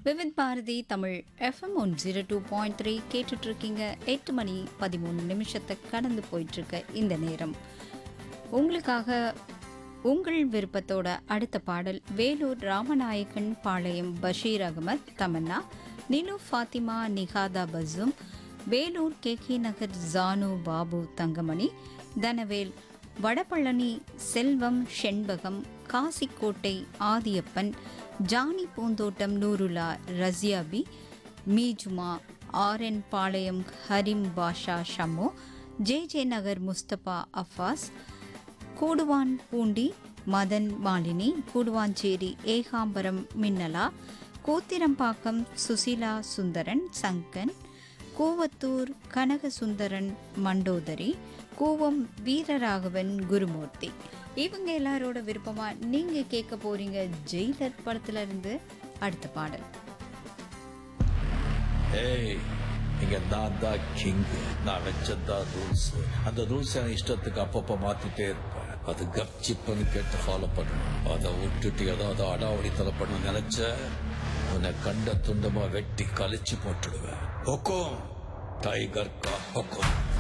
Vividh Bharati Tamil FM one zero two point three கேட்டுட்ருக்கீங்க எட்டு மணி பதிமூணு நிமிஷத்தை கடந்து போயிட்டுருக்க இந்த நேரம் உங்களுக்காக உங்கள் விருப்பத்தோட அடுத்த பாடல் வேலூர் ராமநாயக்கன் பாளையம் பஷீர் அகமத் தமன்னா நிலு ஃபாத்திமா நிகாதா பஸ்ஸும் Vellore K K Nagar Janu Babu Thangamani Dhanavel Vadapalani Selvam Shenbagam Kasikottai Adhiyappan Jani Poonthottam Noorulla Rasiyabi Meejuma RN Palayam Harim Basha Shammo J J Nagar Musthafa Afaz Kuduvan Poondi Madhan Malini Guduvancheri Ekambaram Minnala Koothirambakkam Susila Sundaran Sangan Koovathur Kanagasundaran Mandodari Koovam Veeraraghavan Gurumoorthy இவங்க எல்லாரோட விருப்பமா நீங்க கேட்க போறீங்க ஜெயிலர் படத்துல இருந்து அடுத்த பாடல் ஏய் இங்க நான் தான் கிங் நான் வச்சதான் ரூல்ஸ் அந்த ரூல்ஸ் என் இஷ்டத்துக்கு அப்பப்ப மாத்திட்டே இருப்பேன் அது கப்சிப்புன்னு கேட்டு ஃபாலோ பண்ணணும் அதை விட்டுட்டு ஏதாவது அடாவடித்தலை பண்ண நினைச்ச உன்னை கண்ட துண்டமா வெட்டி கழிச்சு போட்டுடுவேன் ஹொக்கோம் டைகர் கா ஹொக்கோம்